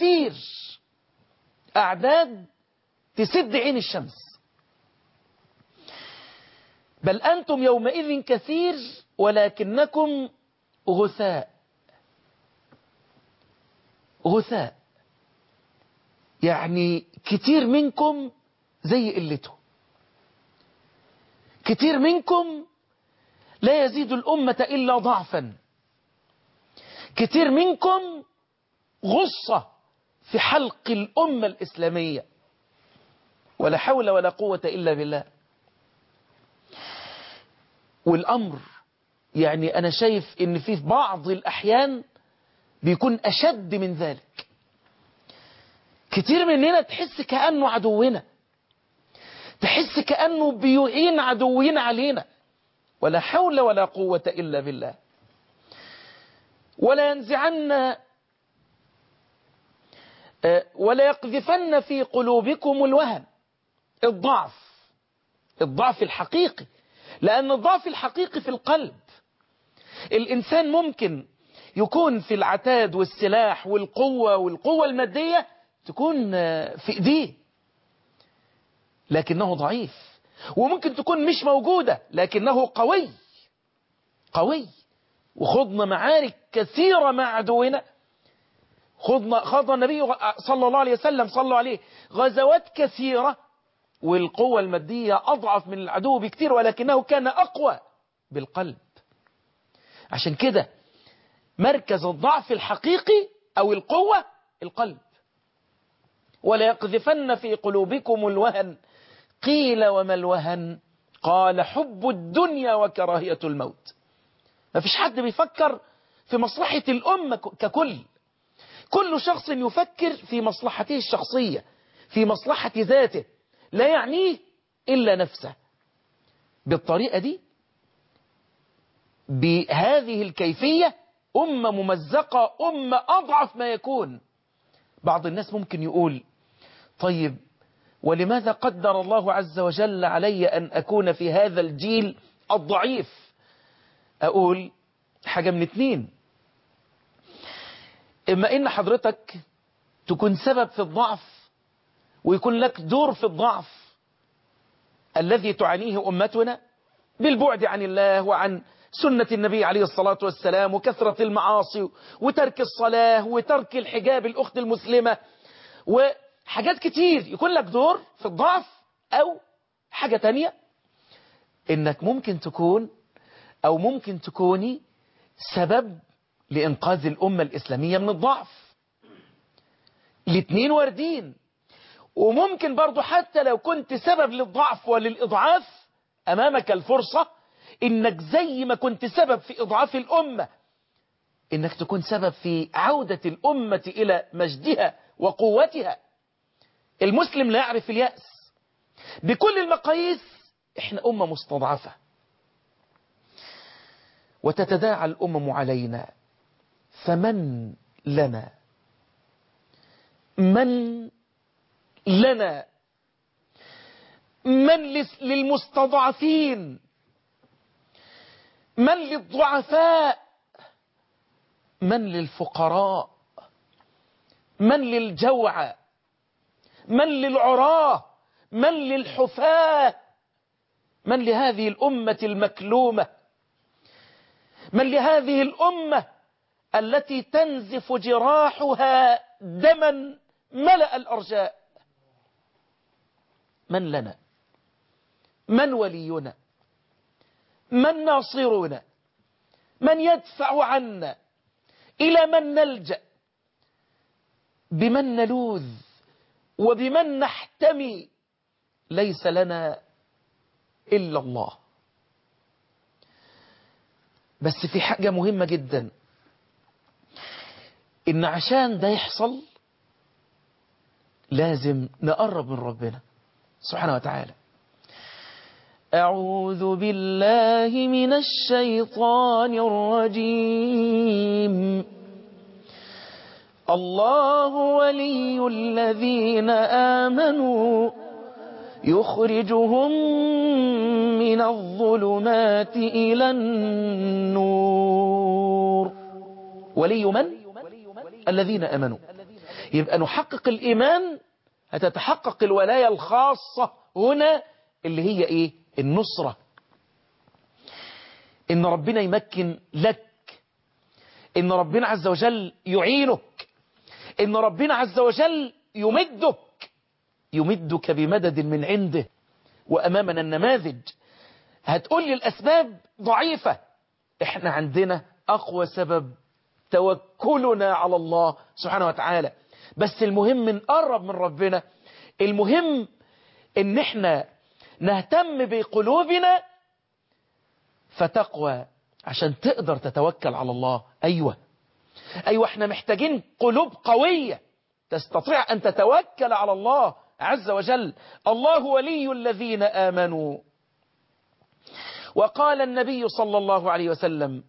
كتير أعداد تسد عين الشمس بل أنتم يومئذ كثير ولكنكم غثاء غثاء يعني كتير منكم زي قلته كتير منكم لا يزيد الأمة إلا ضعفا كتير منكم غصة في حلق الأمة الإسلامية ولا حول ولا قوة إلا بالله والأمر يعني أنا شايف إن في بعض الأحيان بيكون أشد من ذلك كتير مننا تحس كأنه عدونا تحس كأنه بيعين عدوين علينا ولا حول ولا قوة إلا بالله ولا ينزعن ولا يقذفن في قلوبكم الوهن الضعف الضعف الحقيقي لأن الضعف الحقيقي في القلب الإنسان ممكن يكون في العتاد والسلاح والقوة والقوة المادية تكون في إيديه لكنه ضعيف وممكن تكون مش موجودة لكنه قوي قوي وخضنا معارك كثيرة مع عدونا خضنا خاض النبي صلى الله عليه وسلم صلوا عليه غزوات كثيرة والقوة المادية أضعف من العدو بكثير ولكنه كان أقوى بالقلب عشان كده مركز الضعف الحقيقي أو القوة القلب ولا يقذفن في قلوبكم الوهن قيل وما الوهن قال حب الدنيا وكراهية الموت ما فيش حد بيفكر في مصلحة الأمة ككل كل شخص يفكر في مصلحته الشخصية في مصلحة ذاته لا يعنيه إلا نفسه بالطريقة دي بهذه الكيفية أمة ممزقة أمة أضعف ما يكون بعض الناس ممكن يقول طيب ولماذا قدر الله عز وجل علي أن أكون في هذا الجيل الضعيف أقول حاجة من اتنين إما إن حضرتك تكون سبب في الضعف ويكون لك دور في الضعف الذي تعانيه أمتنا بالبعد عن الله وعن سنة النبي عليه الصلاة والسلام وكثرة المعاصي وترك الصلاة وترك الحجاب الأخت المسلمة وحاجات كتير يكون لك دور في الضعف أو حاجة تانية إنك ممكن تكون أو ممكن تكوني سبب لإنقاذ الأمة الإسلامية من الضعف الاثنين واردين وممكن برضو حتى لو كنت سبب للضعف وللإضعاف أمامك الفرصة إنك زي ما كنت سبب في إضعاف الأمة إنك تكون سبب في عودة الأمة إلى مجدها وقوتها المسلم لا يعرف اليأس بكل المقاييس إحنا أمة مستضعفة وتتداعى الأمم علينا فمن لنا من لنا من للمستضعفين من للضعفاء من للفقراء من للجوع من للعراه من للحفاة من لهذه الأمة المكلومة من لهذه الأمة التي تنزف جراحها دما ملأ الأرجاء من لنا من ولينا من ناصرنا من يدفع عنا إلى من نلجأ بمن نلوذ وبمن نحتمي ليس لنا إلا الله بس في حاجة مهمة جدا إن عشان ده يحصل لازم نقرب من ربنا سبحانه وتعالى أعوذ بالله من الشيطان الرجيم الله ولي الذين آمنوا يخرجهم من الظلمات إلى النور ولي من؟ الذين أمنوا يبقى نحقق الإيمان هتتحقق الولاية الخاصة هنا اللي هي إيه النصرة إن ربنا يمكن لك إن ربنا عز وجل يعينك إن ربنا عز وجل يمدك يمدك بمدد من عنده وأمامنا النماذج هتقول لي الأسباب ضعيفة إحنا عندنا أقوى سبب توكلنا على الله سبحانه وتعالى بس المهم نقرب من ربنا المهم ان احنا نهتم بقلوبنا فتقوى عشان تقدر تتوكل على الله ايوه ايوه احنا محتاجين قلوب قوية تستطيع ان تتوكل على الله عز وجل الله ولي الذين آمنوا وقال النبي صلى الله عليه وسلم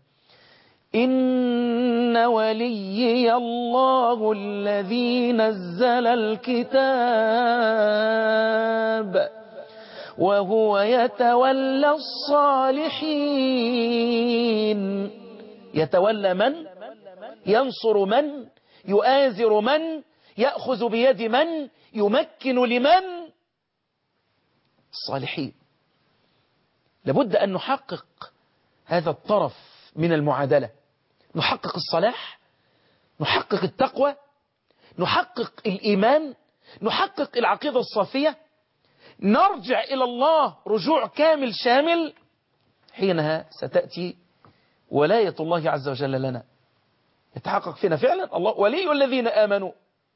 إن وليي الله الذي نزل الكتاب وهو يتولى الصالحين يتولى من ينصر من يؤازر من يأخذ بيد من يمكن لمن الصالحين لابد أن نحقق هذا الطرف من المعادلة نحقق الصلاح نحقق التقوى نحقق الإيمان نحقق العقيدة الصافية نرجع إلى الله رجوع كامل شامل حينها ستأتي ولاية الله عز وجل لنا يتحقق فينا فعلا الله ولي الذين آمنوا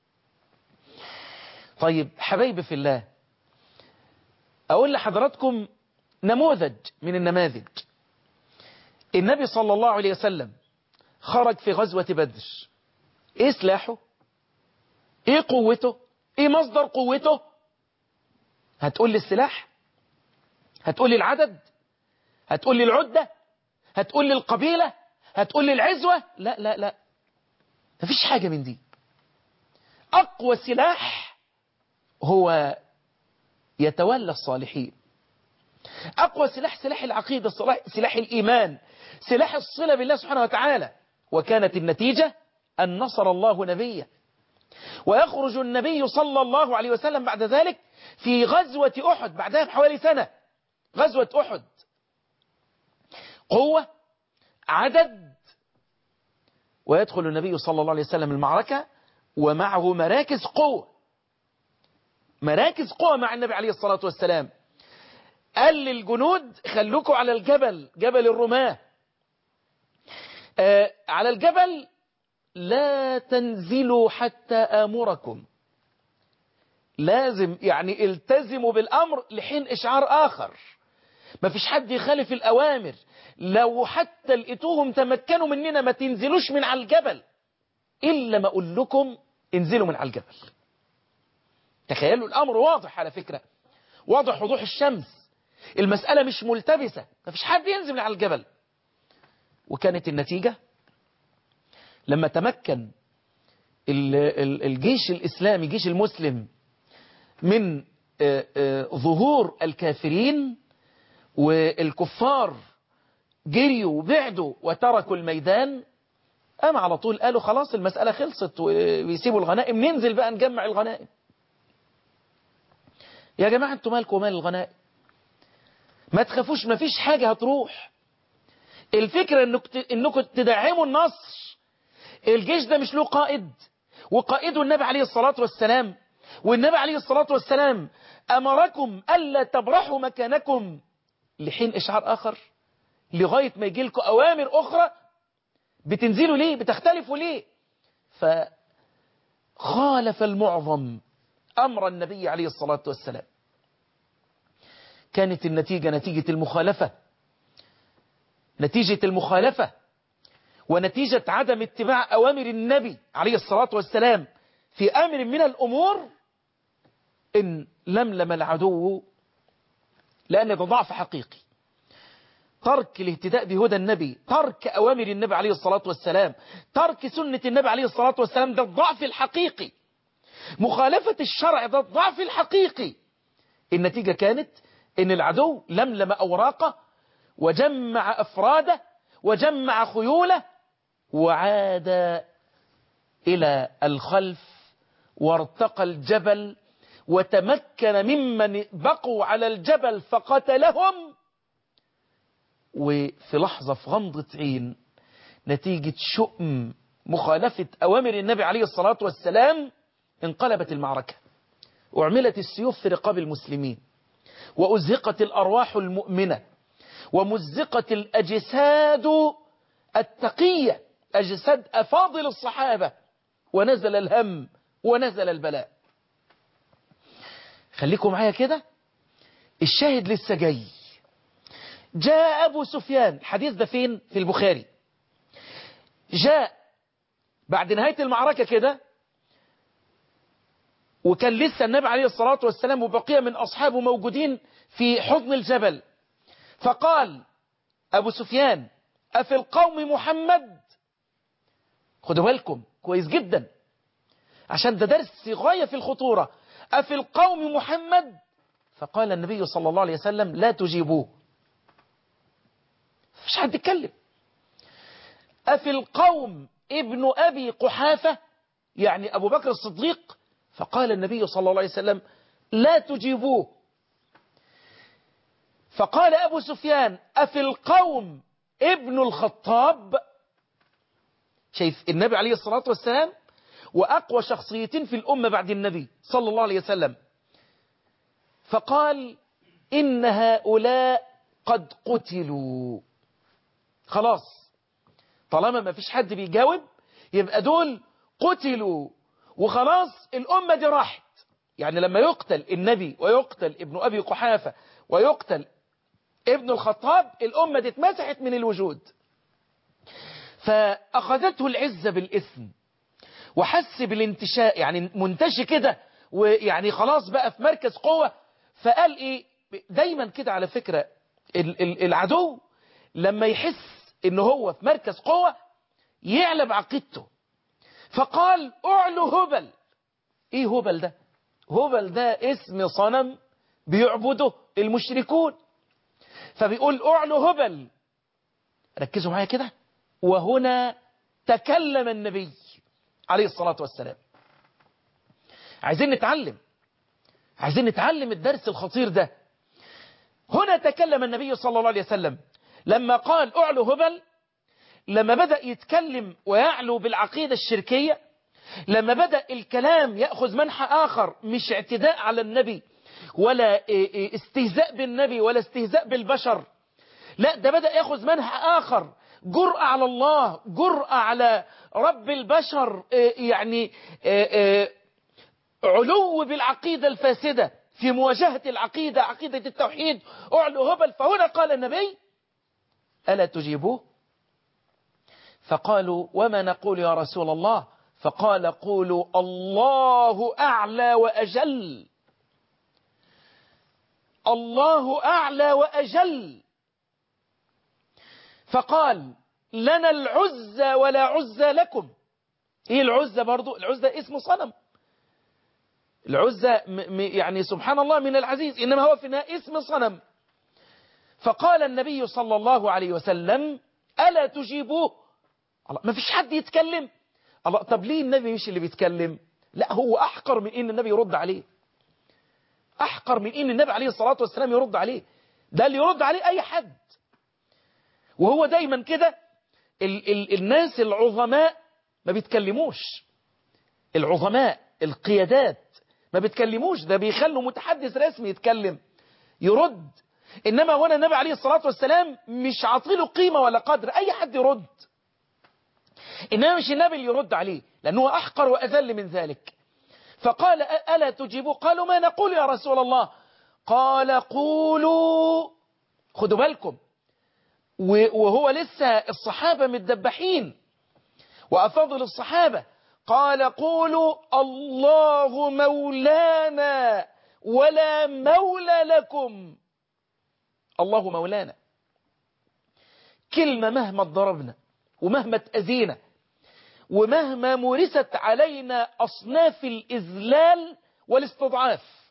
طيب حبايبي في الله أقول لحضراتكم نموذج من النماذج النبي صلى الله عليه وسلم خرج في غزوة بدر ايه سلاحه ايه قوته ايه مصدر قوته هتقول لي السلاح هتقول لي العدد هتقول لي العدة هتقول لي القبيلة هتقول لي العزوة لا لا لا مفيش حاجة من دي أقوى سلاح هو يتولى الصالحين أقوى سلاح سلاح العقيدة سلاح الإيمان سلاح الصلة بالله سبحانه وتعالى وكانت النتيجة أن نصر الله نبيه ويخرج النبي صلى الله عليه وسلم بعد ذلك في غزوة أحد بعدها بحوالي سنة غزوة أحد قوة عدد ويدخل النبي صلى الله عليه وسلم المعركة ومعه مراكز قوة مراكز قوة مع النبي عليه الصلاة والسلام قال للجنود خلوكوا على الجبل جبل الرماة آه على الجبل لا تنزلوا حتى آمركم لازم يعني التزموا بالأمر لحين إشعار آخر ما فيش حد يخالف الأوامر لو حتى لقيتوهم تمكنوا مننا ما تنزلوش من على الجبل إلا ما أقول لكم انزلوا من على الجبل تخيلوا الأمر واضح على فكرة واضح وضوح الشمس المسألة مش ملتبسة ما فيش حد ينزل من على الجبل وكانت النتيجة لما تمكن الجيش الإسلامي جيش المسلم من ظهور الكافرين والكفار جريوا وبعدوا وتركوا الميدان قام على طول قالوا خلاص المسألة خلصت ويسيبوا الغنائم ننزل بقى نجمع الغنائم يا جماعة انتوا مالكم مال الغنائم ما تخافوش ما فيش حاجة هتروح الفكرة انكم انكم تدعموا النصر الجيش ده مش له قائد وقائده النبي عليه الصلاة والسلام والنبي عليه الصلاة والسلام أمركم ألا تبرحوا مكانكم لحين إشعار آخر لغاية ما يجي لكم أوامر أخرى بتنزلوا ليه بتختلفوا ليه فخالف المعظم أمر النبي عليه الصلاة والسلام كانت النتيجة نتيجة المخالفة نتيجة المخالفة ونتيجة عدم اتباع أوامر النبي عليه الصلاة والسلام في أمر من الأمور إن لملم العدو لأن ده ضعف حقيقي ترك الاهتداء بهدى النبي ترك أوامر النبي عليه الصلاة والسلام ترك سنة النبي عليه الصلاة والسلام ده الضعف الحقيقي مخالفة الشرع ده الضعف الحقيقي النتيجة كانت ان العدو لملم أوراقه وجمع أفراده وجمع خيوله وعاد إلى الخلف وارتقى الجبل وتمكن ممن بقوا على الجبل فقتلهم وفي لحظة في غمضة عين نتيجة شؤم مخالفة أوامر النبي عليه الصلاة والسلام انقلبت المعركة وعملت السيوف في رقاب المسلمين وأزهقت الأرواح المؤمنة ومزقت الأجساد التقية أجساد أفاضل الصحابة ونزل الهم ونزل البلاء خليكم معايا كده الشاهد لسه جاي جاء أبو سفيان الحديث ده فين في البخاري جاء بعد نهاية المعركة كده وكان لسه النبي عليه الصلاة والسلام وبقية من أصحابه موجودين في حضن الجبل فقال أبو سفيان أفي القوم محمد خدوا بالكم كويس جدا عشان ده درس غاية في الخطورة أفي القوم محمد فقال النبي صلى الله عليه وسلم لا تجيبوه مش حد يتكلم أفي القوم ابن أبي قحافة يعني أبو بكر الصديق فقال النبي صلى الله عليه وسلم لا تجيبوه فقال أبو سفيان أفي القوم ابن الخطاب شايف النبي عليه الصلاة والسلام وأقوى شخصيتين في الأمة بعد النبي صلى الله عليه وسلم فقال إن هؤلاء قد قتلوا خلاص طالما ما فيش حد بيجاوب يبقى دول قتلوا وخلاص الأمة دي راحت يعني لما يقتل النبي ويقتل ابن أبي قحافة ويقتل ابن الخطاب الأمة دي اتمسحت من الوجود فأخذته العزة بالإثم وحس بالانتشاء يعني منتشي كده ويعني خلاص بقى في مركز قوة فقال ايه دايما كده على فكرة العدو لما يحس ان هو في مركز قوة يعلى بعقيدته فقال اعلو هبل ايه هبل ده هبل ده اسم صنم بيعبده المشركون فبيقول اعلو هبل ركزوا معايا كده وهنا تكلم النبي عليه الصلاة والسلام عايزين نتعلم عايزين نتعلم الدرس الخطير ده هنا تكلم النبي صلى الله عليه وسلم لما قال اعلو هبل لما بدأ يتكلم ويعلو بالعقيدة الشركية لما بدأ الكلام يأخذ منحى آخر مش اعتداء على النبي ولا استهزاء بالنبي ولا استهزاء بالبشر لا ده بدأ يأخذ منحى آخر جرأة على الله جرأة على رب البشر يعني علو بالعقيدة الفاسدة في مواجهة العقيدة عقيدة التوحيد أعلو هبل فهنا قال النبي ألا تجيبوه فقالوا وما نقول يا رسول الله فقال قولوا الله أعلى وأجل الله أعلى وأجل فقال لنا العزة ولا عزة لكم ايه العزة برضو العزة اسم صنم العزة يعني سبحان الله من العزيز إنما هو في النهاية اسم صنم فقال النبي صلى الله عليه وسلم ألا تجيبوه الله ما فيش حد يتكلم الله طب ليه النبي مش اللي بيتكلم لا هو أحقر من إن النبي يرد عليه أحقر من إن النبي عليه الصلاة والسلام يرد عليه ده اللي يرد عليه أي حد وهو دايما كده ال ال الناس العظماء ما بيتكلموش العظماء القيادات ما بيتكلموش ده بيخلوا متحدث رسمي يتكلم يرد إنما هنا النبي عليه الصلاة والسلام مش عاطيله قيمة ولا قدر أي حد يرد إنما مش النبي اللي يرد عليه لأنه أحقر وأذل من ذلك فقال ألا تجيبوا قالوا ما نقول يا رسول الله قال قولوا خدوا بالكم وهو لسه الصحابة متدبحين وأفضل الصحابة قال قولوا الله مولانا ولا مولى لكم الله مولانا كلمة مهما ضربنا ومهما تأذينا ومهما مورست علينا أصناف الإذلال والاستضعاف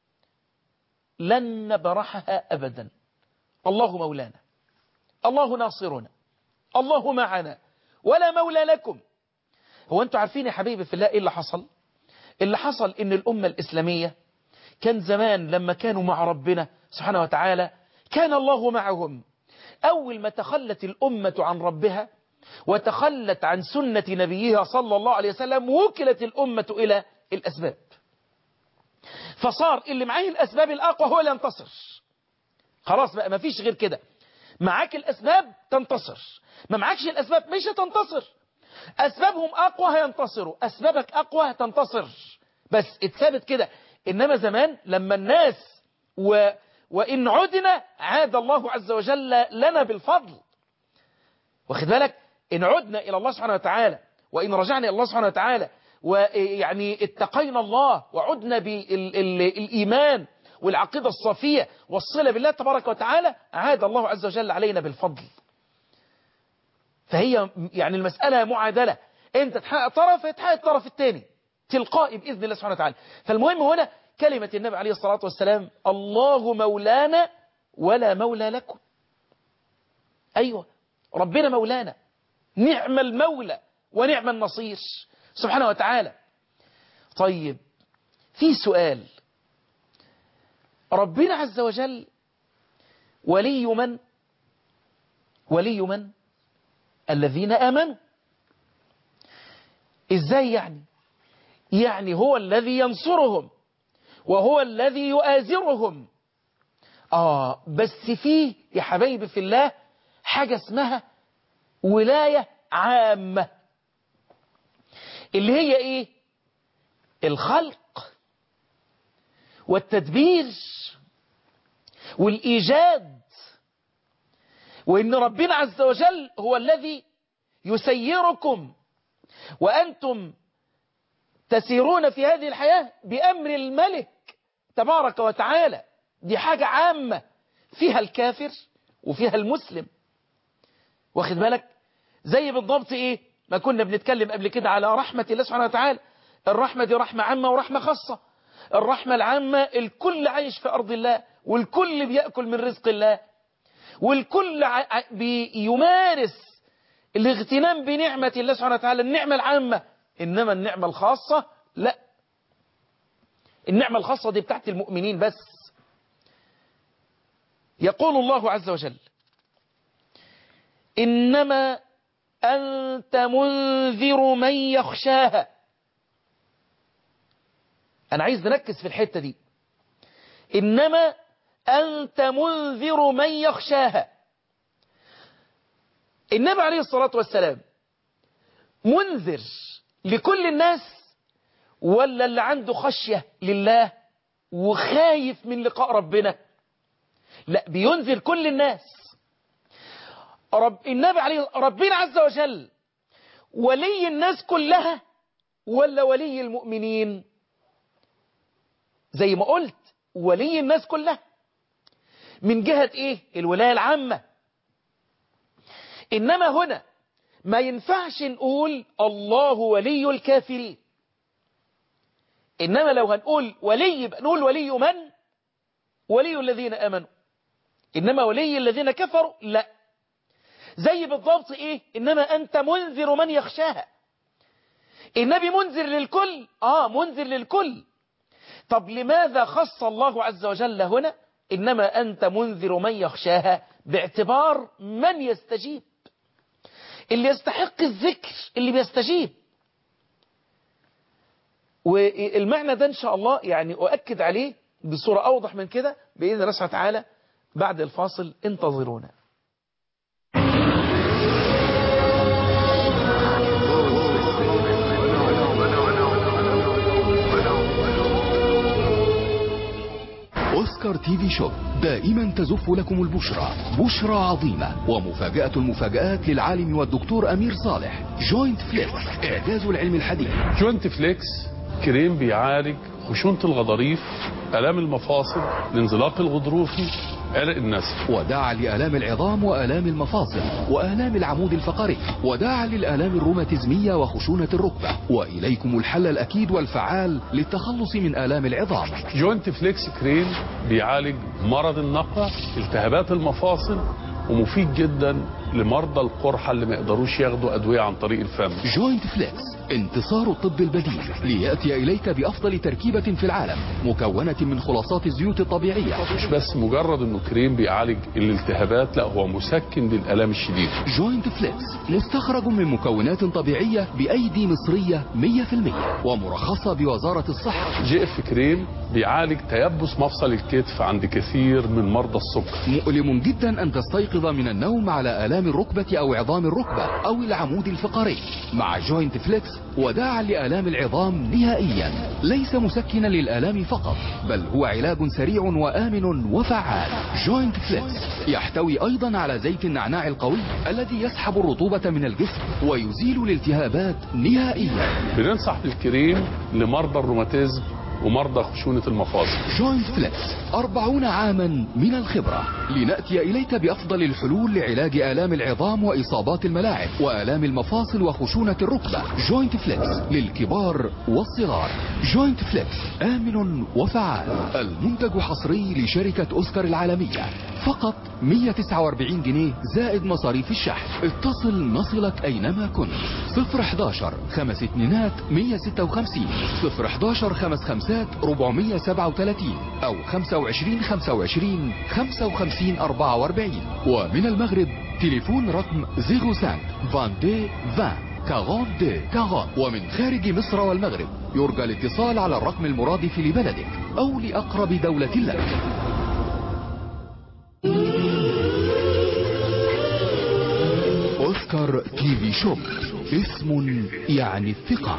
لن نبرحها أبدا الله مولانا الله ناصرنا الله معنا ولا مولى لكم هو أنتوا عارفين يا حبيبي في الله إيه اللي حصل اللي حصل ان الأمة الإسلامية كان زمان لما كانوا مع ربنا سبحانه وتعالى كان الله معهم أول ما تخلت الأمة عن ربها وتخلت عن سنة نبيها صلى الله عليه وسلم وكلت الأمة إلى الأسباب فصار اللي معاه الأسباب الأقوى هو اللي ينتصر خلاص بقى ما فيش غير كده معاك الأسباب تنتصر ما معاكش الأسباب مش هتنتصر أسبابهم أقوى هينتصروا أسبابك أقوى هتنتصر بس اتثابت كده إنما زمان لما الناس و وإن عدنا عاد الله عز وجل لنا بالفضل واخد بالك إن عدنا إلى الله سبحانه وتعالى وإن رجعنا إلى الله سبحانه وتعالى ويعني اتقينا الله وعدنا بالإيمان والعقيدة الصافية والصلة بالله تبارك وتعالى عاد الله عز وجل علينا بالفضل فهي يعني المسألة معادلة انت تحقق طرف يتحقق الطرف الثاني تلقائي بإذن الله سبحانه وتعالى فالمهم هنا كلمة النبي عليه الصلاة والسلام الله مولانا ولا مولى لكم أيوة ربنا مولانا نعم المولى ونعم النصير سبحانه وتعالى طيب في سؤال ربنا عز وجل ولي من ولي من الذين آمنوا ازاي يعني يعني هو الذي ينصرهم وهو الذي يؤازرهم آه بس فيه يا حبايبي في الله حاجة اسمها ولاية عامة اللي هي ايه الخلق والتدبير والإيجاد وإن ربنا عز وجل هو الذي يسيركم وأنتم تسيرون في هذه الحياة بأمر الملك تبارك وتعالى دي حاجة عامة فيها الكافر وفيها المسلم واخد بالك زي بالضبط ايه ما كنا بنتكلم قبل كده على رحمة الله سبحانه وتعالى الرحمة دي رحمة عامة ورحمة خاصة الرحمة العامة الكل عايش في أرض الله والكل بيأكل من رزق الله والكل بيمارس الاغتنام بنعمة الله سبحانه وتعالى النعمة العامة إنما النعمة الخاصة لا النعمة الخاصة دي بتاعت المؤمنين بس يقول الله عز وجل إنما أنت منذر من يخشاها أنا عايز نركز في الحتة دي إنما أنت منذر من يخشاها النبي عليه الصلاة والسلام منذر لكل الناس ولا اللي عنده خشية لله وخايف من لقاء ربنا لا بينذر كل الناس رب النبي عليه ربنا عز وجل ولي الناس كلها ولا ولي المؤمنين زي ما قلت ولي الناس كلها من جهة ايه الولاية العامة انما هنا ما ينفعش نقول الله ولي الكافرين انما لو هنقول ولي يبقى نقول ولي من ولي الذين امنوا انما ولي الذين كفروا لا زي بالضبط ايه انما انت منذر من يخشاها النبي منذر للكل اه منذر للكل طب لماذا خص الله عز وجل هنا إنما أنت منذر من يخشاها باعتبار من يستجيب اللي يستحق الذكر اللي بيستجيب والمعنى ده إن شاء الله يعني أؤكد عليه بصورة أوضح من كده بإذن الله سبحانه وتعالى بعد الفاصل انتظرونا أوسكار تي في شوب دائما تزف لكم البشرى بشرى عظيمة ومفاجأة المفاجآت للعالم والدكتور أمير صالح جوينت فليكس إعجاز العلم الحديث جوينت فليكس كريم بيعالج خشونة الغضاريف آلام المفاصل الانزلاق الغضروفي عرق النسف وداعا لآلام العظام وآلام المفاصل وآلام العمود الفقري وداعا للآلام الروماتيزمية وخشونة الركبة وإليكم الحل الأكيد والفعال للتخلص من آلام العظام جوينت فليكس كريم بيعالج مرض النقع التهابات المفاصل ومفيد جدا لمرضى القرحة اللي ما يقدروش ياخدوا أدوية عن طريق الفم جوينت فليكس انتصار الطب البديل ليأتي إليك بأفضل تركيبة في العالم مكونة من خلاصات الزيوت الطبيعية مش بس مجرد انه كريم بيعالج الالتهابات لا هو مسكن للالام الشديده جوينت فليكس مستخرج من مكونات طبيعية بأيدي مصرية 100% ومرخصة بوزارة الصحة جي اف كريم بيعالج تيبس مفصل الكتف عند كثير من مرضى السكر مؤلم جدا أن تستيقظ من النوم على آلام الركبة أو عظام الركبة أو العمود الفقري مع جوينت فليكس وداعا لآلام العظام نهائيا ليس مسكنا للآلام فقط بل هو علاج سريع وآمن وفعال جوينت فليكس يحتوي أيضا على زيت النعناع القوي الذي يسحب الرطوبة من الجسم ويزيل الالتهابات نهائيا بننصح بالكريم لمرضى الروماتيزم ومرضى خشونة المفاصل جوينت فليكس أربعون عاما من الخبرة لنأتي إليك بأفضل الحلول لعلاج آلام العظام وإصابات الملاعب وآلام المفاصل وخشونة الركبة جوينت فليكس للكبار والصغار جوينت فليكس آمن وفعال المنتج حصري لشركة أوسكار العالمية فقط 149 جنيه زائد مصاريف الشحن اتصل نصلك أينما كنت 011 خمس اتنينات 156 011 خمس خمسات 437 أو 25 25 55 44 ومن المغرب تليفون رقم 05 22 20 42 40 ومن خارج مصر والمغرب يرجى الاتصال على الرقم المرادف لبلدك أو لأقرب دولة لك أوسكار تي في شوب اسم يعني الثقة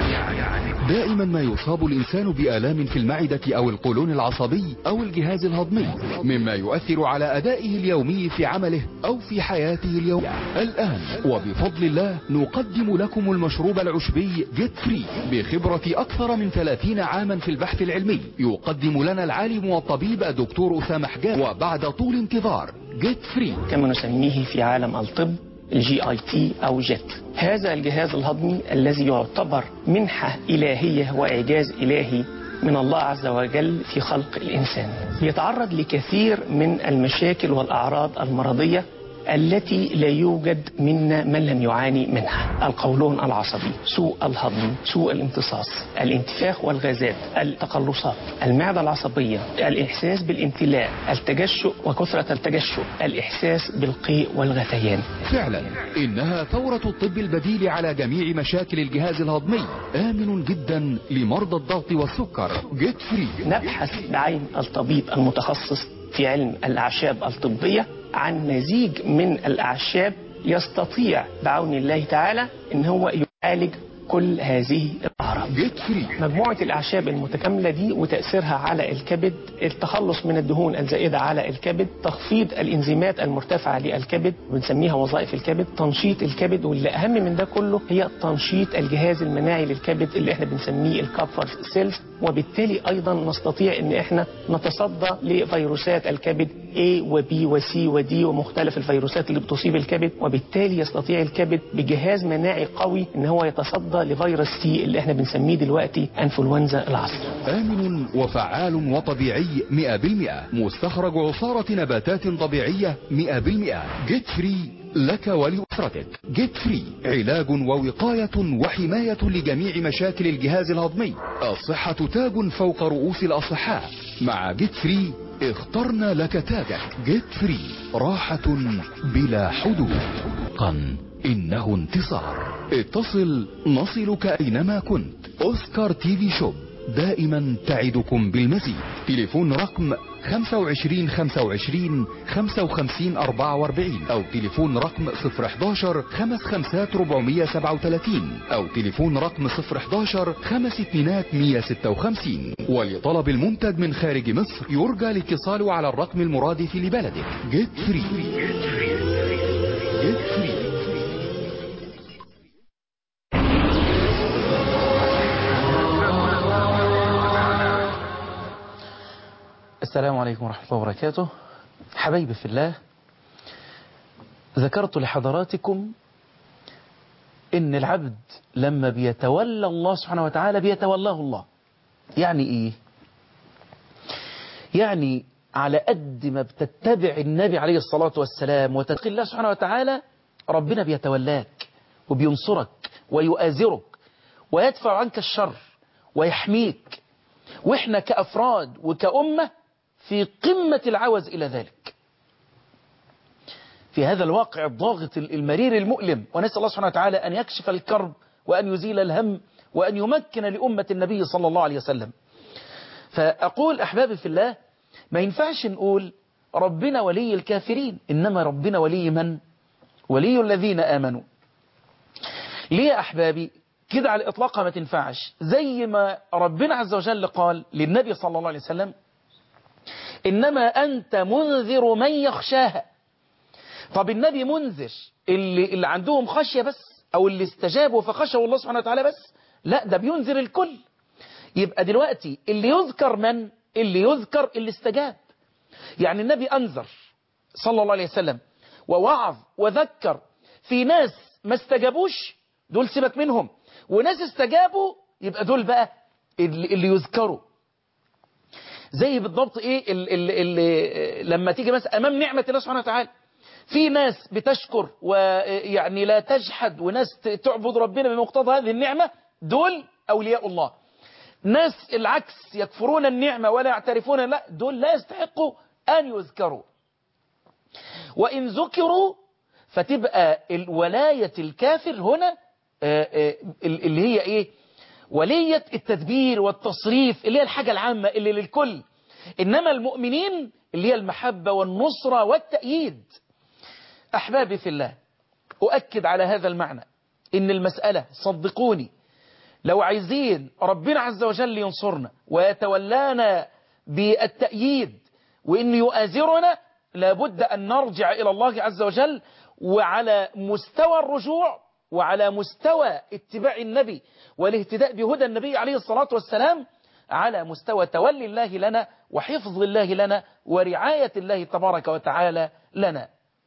دائما ما يصاب الإنسان بآلام في المعدة أو القولون العصبي أو الجهاز الهضمي مما يؤثر على أدائه اليومي في عمله أو في حياته اليومية الآن وبفضل الله نقدم لكم المشروب العشبي جيت فري بخبرة أكثر من 30 عاما في البحث العلمي يقدم لنا العالم والطبيب الدكتور أسامة حجاج وبعد طول انتظار جيت فري كما نسميه في عالم الطب الجي اي تي او جيت هذا الجهاز الهضمي الذي يعتبر منحة إلهية وإعجاز إلهي من الله عز وجل في خلق الإنسان يتعرض لكثير من المشاكل والأعراض المرضية التي لا يوجد منا من لم يعاني منها القولون العصبي سوء الهضم سوء الامتصاص الانتفاخ والغازات التقلصات المعدة العصبية الإحساس بالامتلاء التجشؤ وكثرة التجشؤ الإحساس بالقيء والغثيان فعلا إنها ثورة الطب البديل على جميع مشاكل الجهاز الهضمي آمن جدا لمرضى الضغط والسكر جيت فري نبحث بعين الطبيب المتخصص في علم الأعشاب الطبية عن مزيج من الأعشاب يستطيع بعون الله تعالى ان هو يعالج كل هذه الأعراض جيت فري مجموعة الأعشاب المتكاملة دي وتأثيرها على الكبد التخلص من الدهون الزائدة على الكبد تخفيض الإنزيمات المرتفعة للكبد بنسميها وظائف الكبد تنشيط الكبد واللي أهم من ده كله هي تنشيط الجهاز المناعي للكبد اللي احنا بنسميه الكابفر سيلز وبالتالي أيضا نستطيع ان احنا نتصدى لفيروسات الكبد A و B و C و D ومختلف الفيروسات اللي بتصيب الكبد وبالتالي يستطيع الكبد بجهاز مناعي قوي ان هو يتصدى لفيروس سي اللي احنا بنسميه دلوقتي انفلونزا العصر آمن وفعال وطبيعي 100% مستخرج عصارة نباتات طبيعية 100% جيت فري لك ولأسرتك جيت فري علاج ووقاية وحماية لجميع مشاكل الجهاز الهضمي الصحة تاج فوق رؤوس الأصحاء مع جيت فري اخترنا لك تاجك جيت فري راحة بلا حدود قن إنه انتصار اتصل نصلك أينما كنت أوسكار تي في شوب دائما تعدكم بالمزيد تليفون رقم 25 25 55 44 او تليفون رقم 011 55 437 او تليفون رقم 011 5 اتنينات 156 ولطلب المنتج من خارج مصر يرجى الاتصال على الرقم المرادف لبلدك جيت فري جيت فري السلام عليكم ورحمة الله وبركاته حبايبي في الله ذكرت لحضراتكم ان العبد لما بيتولى الله سبحانه وتعالى بيتولاه الله يعني ايه يعني على قد ما بتتبع النبي عليه الصلاة والسلام وتتقي الله سبحانه وتعالى ربنا بيتولاك وبينصرك ويؤازرك ويدفع عنك الشر ويحميك وإحنا كأفراد وكأمة في قمة العوز إلى ذلك في هذا الواقع الضاغط المرير المؤلم ونسأل الله سبحانه وتعالى أن يكشف الكرب وأن يزيل الهم وأن يمكن لأمة النبي صلى الله عليه وسلم فأقول أحبابي في الله ما ينفعش نقول ربنا ولي الكافرين إنما ربنا ولي من؟ ولي الذين آمنوا ليه يا أحبابي كده على إطلاقها ما تنفعش زي ما ربنا عز وجل قال للنبي صلى الله عليه وسلم إنما أنت منذر من يخشاها طب النبي منذر اللي, اللي عندهم خشية بس أو اللي استجابوا فخشوا الله سبحانه وتعالى بس لا ده بينذر الكل يبقى دلوقتي اللي يذكر من اللي يذكر اللي استجاب يعني النبي أنذر صلى الله عليه وسلم ووعظ وذكر في ناس ما استجابوش دول سيبك منهم وناس استجابوا يبقى دول بقى اللي, اللي يذكروا زي بالضبط ايه اللي اللي لما تيجي مثلا امام نعمة الله سبحانه وتعالى في ناس بتشكر ويعني لا تجحد وناس تعبد ربنا بمقتضى هذه النعمة دول أولياء الله ناس العكس يكفرون النعمة ولا يعترفون لا دول لا يستحقوا أن يذكروا وإن ذكروا فتبقى الولاية الكافر هنا اللي هي إيه ولية التدبير والتصريف اللي هي الحاجة العامة اللي للكل إنما المؤمنين اللي هي المحبة والنصرة والتأييد أحبابي في الله أؤكد على هذا المعنى إن المسألة صدقوني لو عايزين ربنا عز وجل ينصرنا ويتولانا بالتأييد وإن يؤازرنا لابد أن نرجع إلى الله عز وجل وعلى مستوى الرجوع وعلى مستوى اتباع النبي والاهتداء بهدى النبي عليه الصلاة والسلام على مستوى تولي الله لنا وحفظ الله لنا ورعاية الله تبارك وتعالى لنا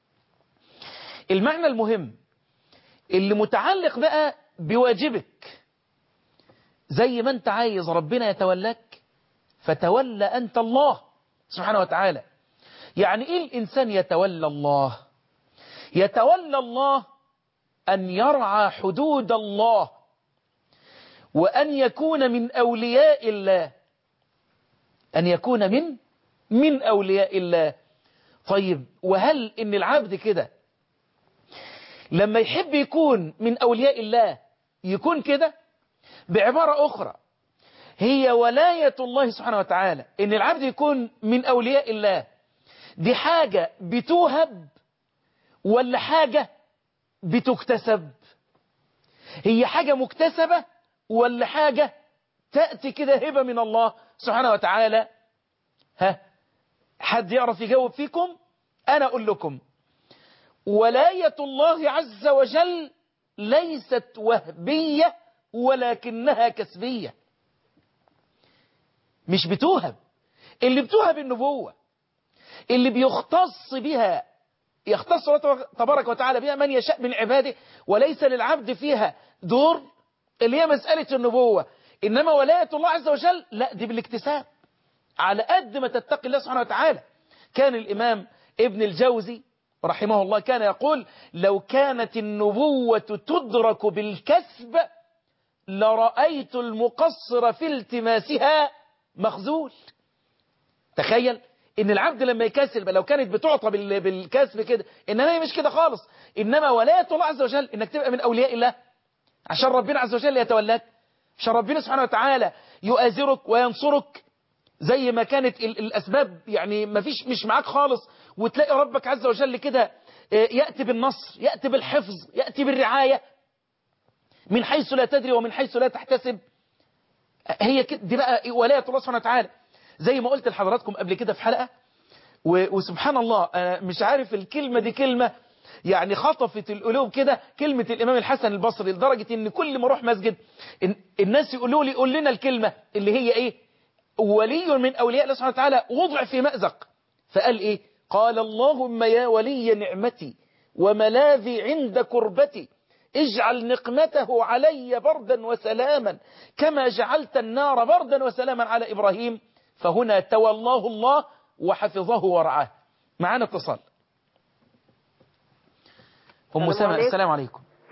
المعنى المهم اللي متعلق بقى بواجبك زي ما انت عايز ربنا يتولاك فتولى أنت الله سبحانه وتعالى يعني إيه الإنسان يتولى الله يتولى الله أن يرعى حدود الله وأن يكون من أولياء الله أن يكون من من أولياء الله طيب وهل إن العبد كده لما يحب يكون من أولياء الله يكون كده بعبارة أخرى هي ولاية الله سبحانه وتعالى إن العبد يكون من أولياء الله دي حاجة بتوهب ولا حاجة بتكتسب هي حاجة مكتسبة ولا حاجة تأتي كده هبة من الله سبحانه وتعالى ها حد يعرف يجاوب فيكم أنا أقول لكم ولاية الله عز وجل ليست وهبية ولكنها كسبية مش بتوهب اللي بتوهب النبوة اللي بيختص بها يختص الله تبارك وتعالى بها من يشاء من عباده وليس للعبد فيها دور اللي هي مسألة النبوة إنما ولاية الله عز وجل لا دي بالاكتساب على قد ما تتقي الله سبحانه وتعالى كان الإمام ابن الجوزي رحمه الله كان يقول لو كانت النبوة تدرك بالكسب لرأيت المقصر في التماسها مخزول تخيل ان العبد لما يكسب لو كانت بتعطى بالكسب كده انما هي مش كده خالص انما ولاية الله عز وجل انك تبقى من اولياء الله عشان ربنا عز وجل يتولاك عشان ربنا سبحانه وتعالى يؤازرك وينصرك زي ما كانت الاسباب يعني ما فيش مش معاك خالص وتلاقي ربك عز وجل كده يأتي بالنصر يأتي بالحفظ يأتي بالرعاية من حيث لا تدري ومن حيث لا تحتسب هي كده دي بقى ولاية الله سبحانه وتعالى زي ما قلت لحضراتكم قبل كده في حلقة وسبحان الله أنا مش عارف الكلمة دي كلمة يعني خطفت القلوب كده كلمة الإمام الحسن البصري لدرجة إن كل ما أروح مسجد الناس يقولوا لي قول لنا الكلمة اللي هي إيه ولي من أولياء الله سبحانه وتعالى وضع في مأزق فقال إيه قال اللهم يا ولي نعمتي وملاذي عند كربتي اجعل نقمته علي بردا وسلاما كما جعلت النار بردا وسلاما على إبراهيم فهنا تولاه الله وحفظه ورعاه معانا اتصال أم سما السلام عليكم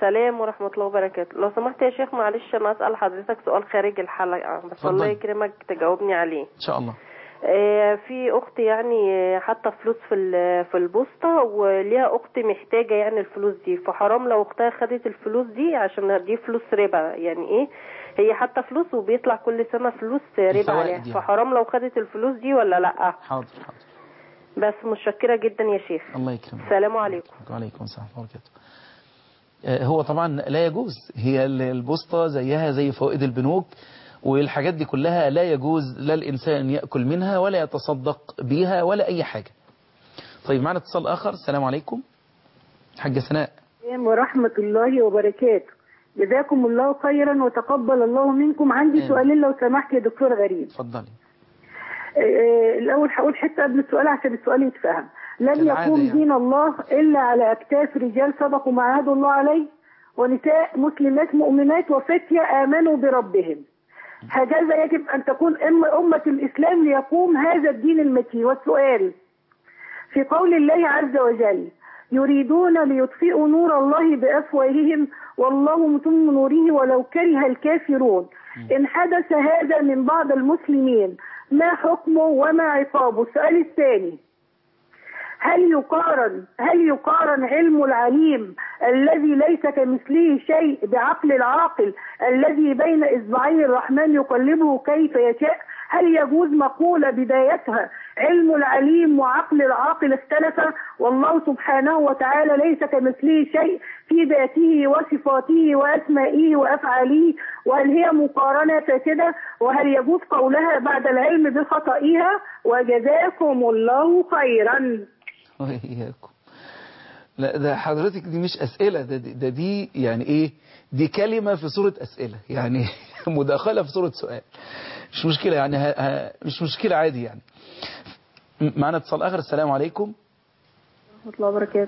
السلام ورحمة الله وبركاته لو سمحت يا شيخ معلش أنا أسأل حضرتك سؤال خارج الحلقة بس اتفضل. الله يكرمك تجاوبني عليه إن شاء الله آه، في أخت يعني آه، حاطة فلوس في ال- في البوسطة وليها أخت محتاجة يعني الفلوس دي فحرام لو أختها خدت الفلوس دي عشان دي فلوس ربا يعني إيه هي حاطة فلوس وبيطلع كل سنة فلوس ربا الفوائد عليها يعني. فحرام لو خدت الفلوس دي ولا لأ حاضر حاضر بس متشكرة جدا يا شيخ الله يكرمك السلام عليكم وعليكم السلام ورحمة الله وبركاته آه، هو طبعا لا يجوز هي ال- البوسطة زيها زي فوائد البنوك والحاجات دي كلها لا يجوز لا الإنسان يأكل منها ولا يتصدق بيها ولا أي حاجة طيب معنا اتصال آخر السلام عليكم حاجة سناء ورحمة الله وبركاته جزاكم الله خيرا وتقبل الله منكم عندي آمين. سؤالين لو سمحت يا دكتور غريب اتفضلي آه، الأول هقول حتة قبل السؤال عشان السؤال يتفهم لن كالعادة يقوم يعني. دين الله إلا على أكتاف رجال صدقوا ما عهدوا الله عليه ونساء مسلمات مؤمنات وفتية آمنوا بربهم هكذا يجب أن تكون أم أمة الإسلام ليقوم هذا الدين المتين والسؤال في قول الله عز وجل يريدون ليطفئوا نور الله بأفواههم والله متم نوره ولو كره الكافرون إن حدث هذا من بعض المسلمين ما حكمه وما عقابه السؤال الثاني هل يقارن هل يقارن علم العليم الذي ليس كمثله شيء بعقل العاقل الذي بين اصبعي الرحمن يقلبه كيف يشاء هل يجوز مقولة بدايتها علم العليم وعقل العاقل اختلفا والله سبحانه وتعالى ليس كمثله شيء في ذاته وصفاته وأسمائه وأفعاله وهل هي مقارنة فاسدة وهل يجوز قولها بعد العلم بخطئها وجزاكم الله خيرا وإياكم لا ده حضرتك دي مش أسئلة ده, ده دي يعني إيه دي كلمة في صورة أسئلة يعني مداخلة في صورة سؤال مش مشكلة يعني ها ها مش مشكلة عادي يعني م- معنا اتصال آخر السلام عليكم ورحمة الله وبركاته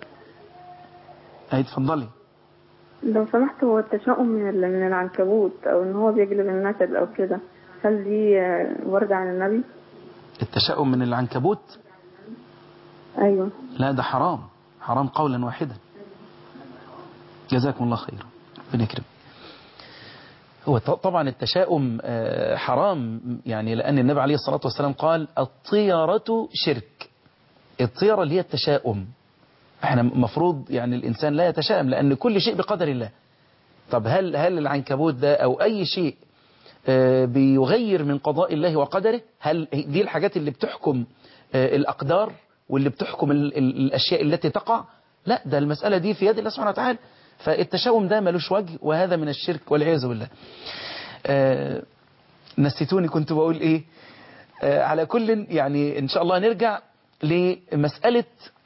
هاي اتفضلي لو سمحت هو التشاؤم من ال- من العنكبوت او ان هو بيجلب النكد او كده هل دي آه، وردة عن النبي؟ التشاؤم من العنكبوت ايوه لا ده حرام حرام قولا واحدا جزاكم الله خيرا ربنا يكرم هو ط- طبعا التشاؤم آه، حرام يعني لأن النبي عليه الصلاة والسلام قال الطيرة شرك الطيرة اللي هي التشاؤم احنا مفروض يعني الإنسان لا يتشائم لأن كل شيء بقدر الله طب هل هل العنكبوت ده أو أي شيء آه، بيغير من قضاء الله وقدره هل دي الحاجات اللي بتحكم آه، الأقدار واللي بتحكم ال- ال- الأشياء التي تقع لا ده المسألة دي في يد الله سبحانه وتعالى فالتشاؤم ده ملوش وجه وهذا من الشرك والعياذ بالله آه، نسيتوني كنت بقول ايه آه، على كل يعني ان شاء الله نرجع لمسألة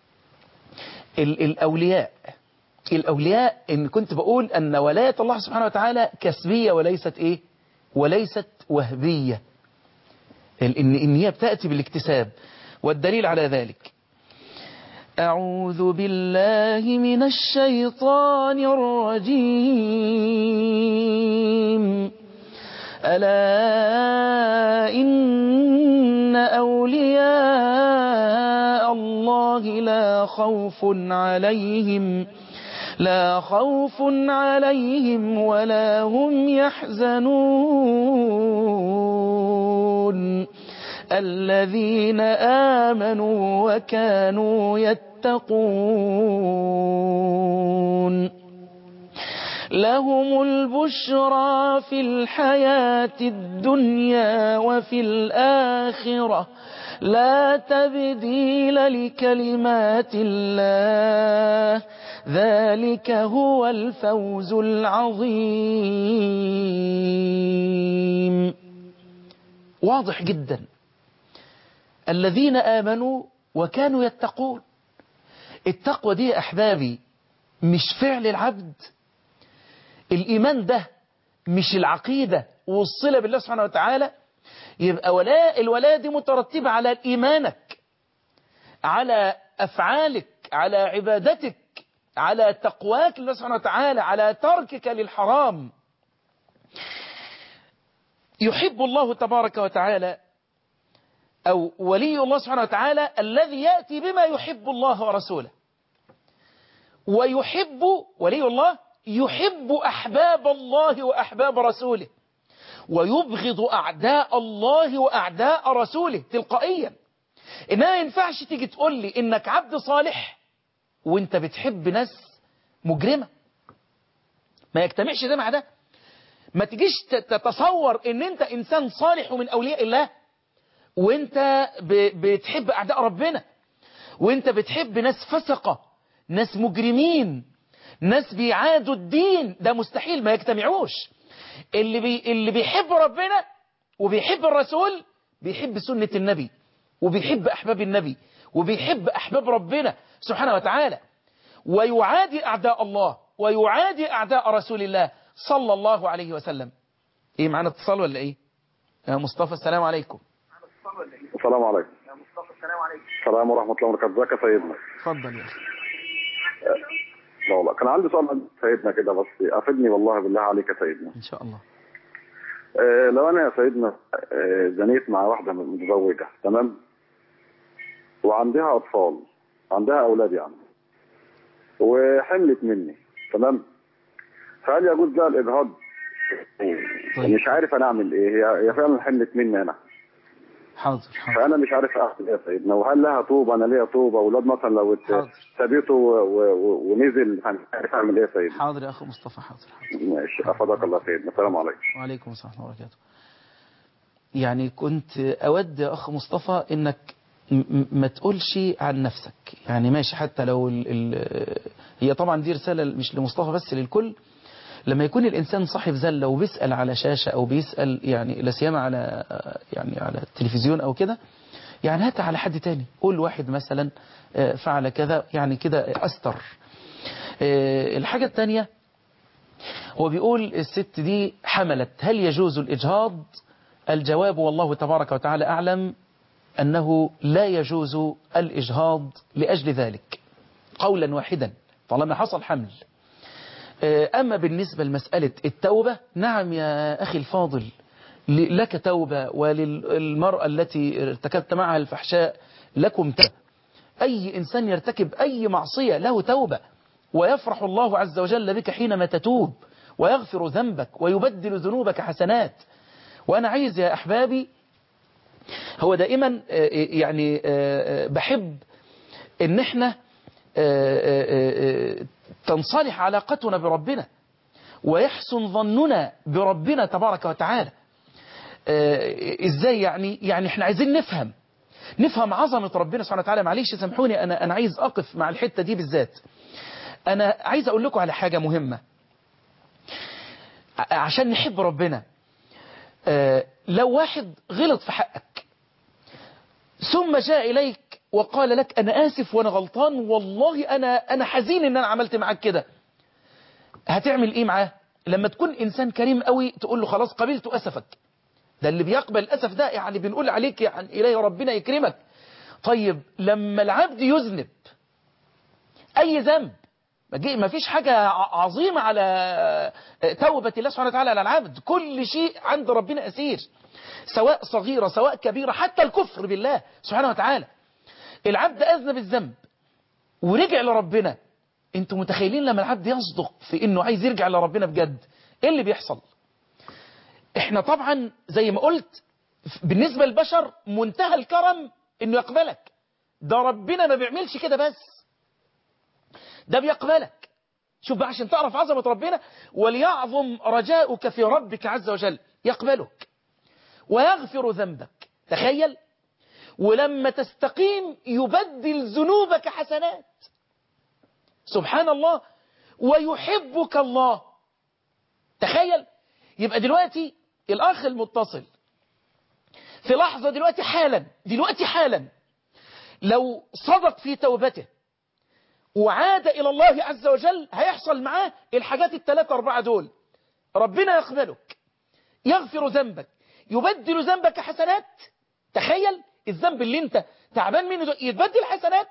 ال- الأولياء الأولياء إن كنت بقول أن ولاية الله سبحانه وتعالى كسبية وليست إيه وليست وهبية ال- إن, إن هي بتأتي بالاكتساب والدليل على ذلك أعوذ بالله من الشيطان الرجيم ألا إن أولياء الله لا خوف عليهم لا خوف عليهم ولا هم يحزنون الذين آمنوا وكانوا يتقون لهم البشرى في الحياة الدنيا وفي الآخرة لا تبديل لكلمات الله ذلك هو الفوز العظيم واضح جدا الذين آمنوا وكانوا يتقون التقوى دي يا أحبابي مش فعل العبد الإيمان ده مش العقيدة والصلة بالله سبحانه وتعالى يبقى ولاء الولاء دي مترتبة على إيمانك على أفعالك على عبادتك على تقواك لله سبحانه وتعالى على تركك للحرام يحب الله تبارك وتعالى أو ولي الله سبحانه وتعالى الذي يأتي بما يحب الله ورسوله ويحب ولي الله يحب أحباب الله وأحباب رسوله ويبغض أعداء الله وأعداء رسوله تلقائيا إنها ما ينفعش تيجي تقول لي إنك عبد صالح وإنت بتحب ناس مجرمة ما يجتمعش ده مع ده ما تجيش تتصور إن أنت إنسان صالح ومن أولياء الله وإنت بتحب أعداء ربنا وإنت بتحب ناس فسقة ناس مجرمين ناس بيعادوا الدين ده مستحيل ما يجتمعوش اللي, بي اللي بيحب ربنا وبيحب الرسول بيحب سنة النبي وبيحب أحباب النبي وبيحب أحباب ربنا سبحانه وتعالى ويعادي أعداء الله ويعادي أعداء رسول الله صلى الله عليه وسلم إيه معنا اتصال ولا إيه يا مصطفى السلام عليكم السلام عليكم السلام ورحمة الله وبركاته ازيك يا سيدنا اتفضل يا أخي لا والله كان عندي سؤال عند سيدنا كده بس افدني والله بالله عليك يا سيدنا إن شاء الله آه لو انا يا سيدنا آه زنيت مع واحدة متزوجة تمام وعندها اطفال عندها اولاد يعني وحملت مني تمام فهل يجوز لها الاجهاض طيب. مش عارف انا اعمل ايه هي هي فعلا حملت مني انا حاضر حاضر فانا مش عارف اعمل ايه يا سيدنا وهل لها توبه انا ليا توبه اولاد مثلا لو ات- حاضر. سابته و- و- و- ونزل مش عارف اعمل ايه يا سيدنا حاضر يا أخو مصطفى حاضر حاضر ماشي افضلك الله سيدنا السلام عليكم وعليكم السلام ورحمة الله وبركاته يعني كنت أود يا أخ مصطفى إنك م- م- ما تقولش عن نفسك يعني ماشي حتى لو ال ال هي طبعا دي رسالة مش لمصطفى بس للكل لما يكون الإنسان صاحب زلة وبيسأل على شاشة أو بيسأل يعني لا سيما على يعني على التلفزيون أو كده يعني هات على حد تاني قول واحد مثلا آه، فعل كذا يعني كده أستر آه، الحاجة التانية هو بيقول الست دي حملت هل يجوز الإجهاض الجواب والله تبارك وتعالى أعلم أنه لا يجوز الإجهاض لأجل ذلك قولا واحدا طالما حصل حمل آه، أما بالنسبة لمسألة التوبة نعم يا أخي الفاضل ل- لك توبة وللمرأة التي ارتكبت معها الفحشاء لكم توبة أي إنسان يرتكب أي معصية له توبة ويفرح الله عز وجل بك حينما تتوب ويغفر ذنبك ويبدل ذنوبك حسنات وأنا عايز يا أحبابي هو دائما آه، يعني آه، آه، بحب ان احنا آه، آه، آه، تنصلح علاقتنا بربنا ويحسن ظننا بربنا تبارك وتعالى آه، ازاي يعني يعني احنا عايزين نفهم نفهم عظمة ربنا سبحانه وتعالى معلش سامحوني انا انا عايز اقف مع الحتة دي بالذات انا عايز اقول لكم على حاجة مهمة ع- عشان نحب ربنا آه، لو واحد غلط في حقك ثم جاء إليك وقال لك أنا آسف وأنا غلطان والله أنا أنا حزين إن أنا عملت معاك كده هتعمل إيه معاه لما تكون إنسان كريم قوي تقول له خلاص قبلت أسفك ده اللي بيقبل الأسف ده يعني بنقول عليك يعني إلهي ربنا يكرمك طيب لما العبد يذنب أي ذنب ما جي- ما فيش حاجة ع- عظيمة على توبة الله سبحانه وتعالى على العبد كل شيء عند ربنا أسير سواء صغيرة سواء كبيرة حتى الكفر بالله سبحانه وتعالى العبد أذنب الذنب ورجع لربنا انتوا متخيلين لما العبد يصدق في انه عايز يرجع لربنا بجد ايه اللي بيحصل احنا طبعا زي ما قلت بالنسبة للبشر منتهى الكرم انه يقبلك ده ربنا ما بيعملش كده بس ده بيقبلك شوف بقى عشان تعرف عظمة ربنا وليعظم رجاؤك في ربك عز وجل يقبلك ويغفر ذنبك تخيل ولما تستقيم يبدل ذنوبك حسنات سبحان الله ويحبك الله تخيل يبقى دلوقتي الأخ المتصل في لحظة دلوقتي حالا دلوقتي حالا لو صدق في توبته وعاد إلى الله عز وجل هيحصل معاه الحاجات الثلاثة أربعة دول ربنا يقبلك يغفر ذنبك يبدل ذنبك حسنات تخيل الذنب اللي انت تعبان منه ده يتبدل حسنات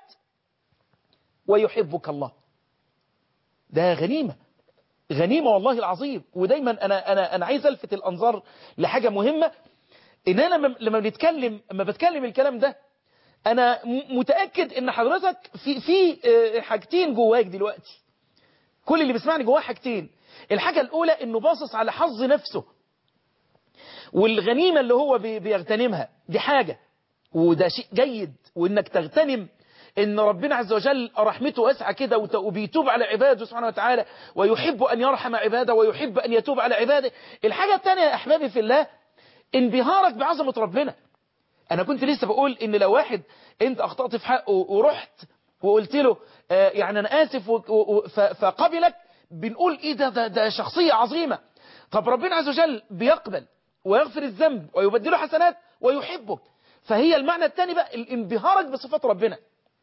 ويحبك الله ده غنيمة غنيمة والله العظيم ودايما أنا, أنا, أنا عايز ألفت الأنظار لحاجة مهمة إن أنا لما- لما بنتكلم لما بتكلم الكلام ده أنا م- متأكد إن حضرتك في في آه، حاجتين جواك دلوقتي كل اللي بيسمعني جواه حاجتين الحاجة الأولى إنه باصص على حظ نفسه والغنيمة اللي هو بي- بيغتنمها دي حاجة وده شيء جيد وإنك تغتنم إن ربنا عز وجل رحمته واسعة كده وت- وبيتوب على عباده سبحانه وتعالى ويحب أن يرحم عباده ويحب أن يتوب على عباده الحاجة الثانية يا أحبابي في الله انبهارك بعظمة ربنا أنا كنت لسه بقول إن لو واحد أنت أخطأت في حقه ورحت وقلت له آه، يعني أنا آسف و- و- ف- فقبلك بنقول إيه ده, ده, ده شخصية عظيمة طب ربنا عز وجل بيقبل ويغفر الذنب ويبدله حسنات ويحبه فهي المعنى الثاني بقى انبهارك بصفات ربنا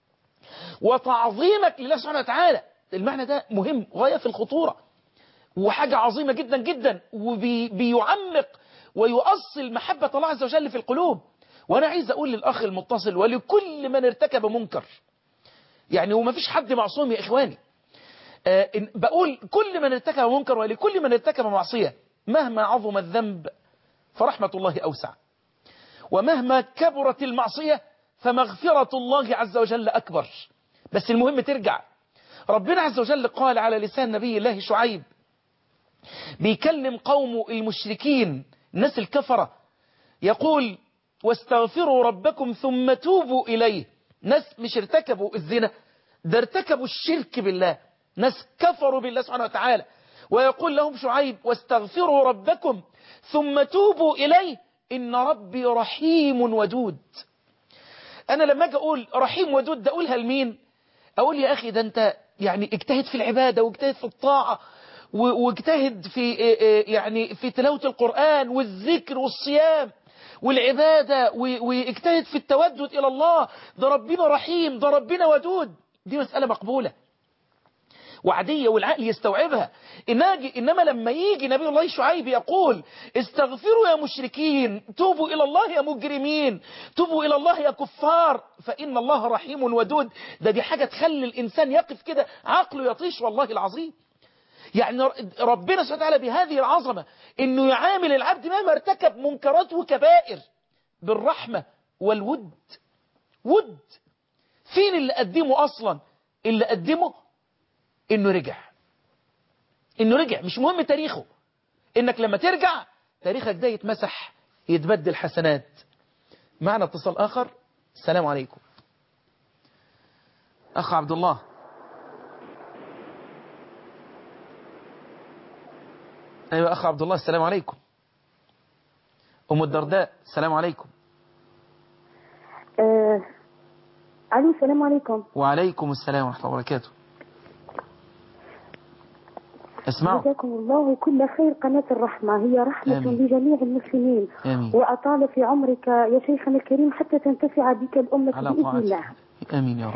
وتعظيمك لله سبحانه وتعالى المعنى ده مهم غاية في الخطورة وحاجة عظيمة جدا جدا وبيعمق ويؤصل محبة الله عز وجل في القلوب وأنا عايز أقول للأخ المتصل ولكل من ارتكب منكر يعني وما فيش حد معصوم يا إخواني آه إن- بقول كل من ارتكب منكر ولكل من ارتكب معصية مهما عظم الذنب فرحمة الله أوسع ومهما كبرت المعصية فمغفرة الله عز وجل أكبر بس المهم ترجع ربنا عز وجل قال على لسان نبي الله شعيب بيكلم قومه المشركين الناس الكفرة يقول واستغفروا ربكم ثم توبوا إليه ناس مش ارتكبوا الزنا ده ارتكبوا الشرك بالله ناس كفروا بالله سبحانه وتعالى ويقول لهم شعيب واستغفروا ربكم ثم توبوا إليه إن ربي رحيم ودود أنا لما أجي أقول رحيم ودود ده أقولها لمين أقول يا أخي ده أنت يعني اجتهد في العبادة واجتهد في الطاعة و- واجتهد في إيه إيه يعني في تلاوة القرآن والذكر والصيام والعبادة و- واجتهد في التودد إلى الله ده ربنا رحيم ده ربنا ودود دي مسألة مقبولة وعادية والعقل يستوعبها إنما إنما لما يجي نبي الله شعيب يقول استغفروا يا مشركين توبوا إلى الله يا مجرمين توبوا إلى الله يا كفار فإن الله رحيم ودود ده دي حاجة تخلي الإنسان يقف كده عقله يطيش والله العظيم يعني ربنا سبحانه وتعالى بهذه العظمة إنه يعامل العبد مهما ارتكب منكرات وكبائر بالرحمة والود ود فين اللي قدمه أصلا اللي قدمه انه رجع انه رجع مش مهم تاريخه انك لما ترجع تاريخك ده يتمسح يتبدل حسنات معنا اتصال اخر السلام عليكم اخ عبد الله ايوه اخ عبد الله السلام عليكم ام الدرداء السلام عليكم آه... الو السلام عليكم وعليكم السلام ورحمه الله وبركاته اسمعوا جزاكم الله كل خير قناة الرحمة هي رحمة آمين. لجميع المسلمين آمين. وأطال في عمرك يا شيخنا الكريم حتى تنتفع بك الأمة على بإذن طاعتك الله امين يا رب